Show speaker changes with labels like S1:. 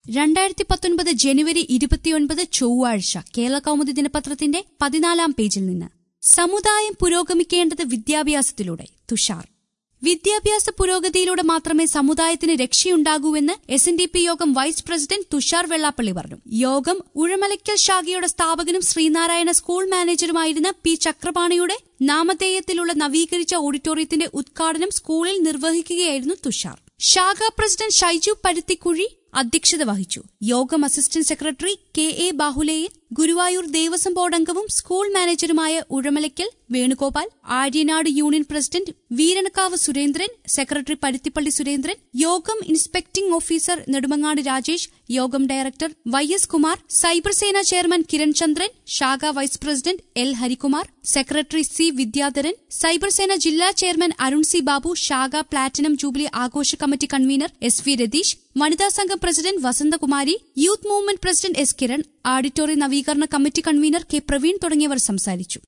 S1: രണ്ടായിരത്തി പത്തൊൻപത് ജനുവരി ഇരുപത്തിയൊൻപത് ചൊവ്വാഴ്ച കേരള കൗമുദി ദിനപത്രത്തിന്റെ പതിനാലാം പേജിൽ നിന്ന് സമുദായം പുരോഗമിക്കേണ്ടത് വിദ്യാഭ്യാസത്തിലൂടെ തുഷാർ വിദ്യാഭ്യാസ പുരോഗതിയിലൂടെ മാത്രമേ സമുദായത്തിന് രക്ഷയുണ്ടാകൂവെന്ന് എസ് എൻ ഡി പി യോഗം വൈസ് പ്രസിഡന്റ് തുഷാർ വെള്ളാപ്പള്ളി പറഞ്ഞു യോഗം ഉഴമലയ്ക്കൽ ശാഖയുടെ സ്ഥാപകനും ശ്രീനാരായണ സ്കൂൾ മാനേജറുമായിരുന്ന പി ചക്രപാണിയുടെ നാമധേയത്തിലുള്ള നവീകരിച്ച ഓഡിറ്റോറിയത്തിന്റെ ഉദ്ഘാടനം സ്കൂളിൽ നിർവഹിക്കുകയായിരുന്നു തുഷാർ ശാഖാ പ്രസിഡന്റ് ഷൈജു പരുത്തിക്കുഴി അധ്യക്ഷത വഹിച്ചു യോഗം assistant secretary K A Bahuleyan Guruvayur Devaswom board അംഗവും സ്കൂൾ മാനേജറുമായ Uzhamalakkal Venugopal Aryanad union president Veeranakkavu Surendran secretary Paruthippally Surendran യോഗം ഇൻസ്പെക്ടിംഗ് ഓഫീസർ നെടുമങ്ങാട് രാജേഷ് യോഗം director Y S Kumar cyber Sena chairman Kiran Chandran ശാഖ vice president L Harikumar secretary C Vidyadharan cyber Sena ജില്ലാ ചെയർമാൻ അരുൺ സി ബാബു ശാഖ പ്ലാറ്റിനം ജൂബിലി ആഘോഷ committee convener S V Ratheesh വനിതാ സംഘം പ്രസിഡന്റ് Vasanthakumari youth movement president S Kiran auditorium നവീകരണ കമ്മിറ്റി കൺവീനർ കെ പ്രവീൺ തുടങ്ങിയവർ സംസാരിച്ചു